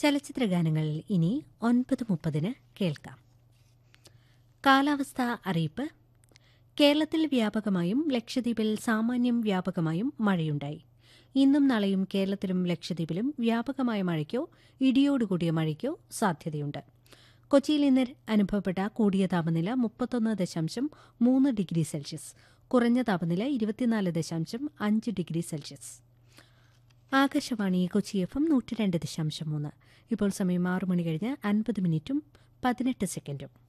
ചലച്ചിത്ര ഗാനങ്ങൾ ഇനി ഒൻപത് മുപ്പതിന് കേൾക്കാം കാലാവസ്ഥ അറിയിപ്പ് കേരളത്തിൽ വ്യാപകമായും ലക്ഷദ്വീപിൽ സാമാന്യം വ്യാപകമായും മഴയുണ്ടായി ഇന്നും നാളെയും കേരളത്തിലും ലക്ഷദ്വീപിലും വ്യാപകമായ മഴയ്ക്കോ ഇടിയോടുകൂടിയ മഴയ്ക്കോ സാധ്യതയുണ്ട് കൊച്ചിയിൽ ഇന്ന് അനുഭവപ്പെട്ട കൂടിയ താപനില മുപ്പത്തൊന്ന് ദശാംശം മൂന്ന് ഡിഗ്രി സെൽഷ്യസ് കുറഞ്ഞ താപനില ഇരുപത്തിനാല് ദശാംശം അഞ്ച് degree Celsius Akashvani Kochi F M നൂറ്റി രണ്ട് ദശാംശം മൂന്ന് ഇപ്പോൾ സമയം ആറു മണി കഴിഞ്ഞ് അൻപത് മിനിറ്റും പതിനെട്ട് സെക്കൻഡും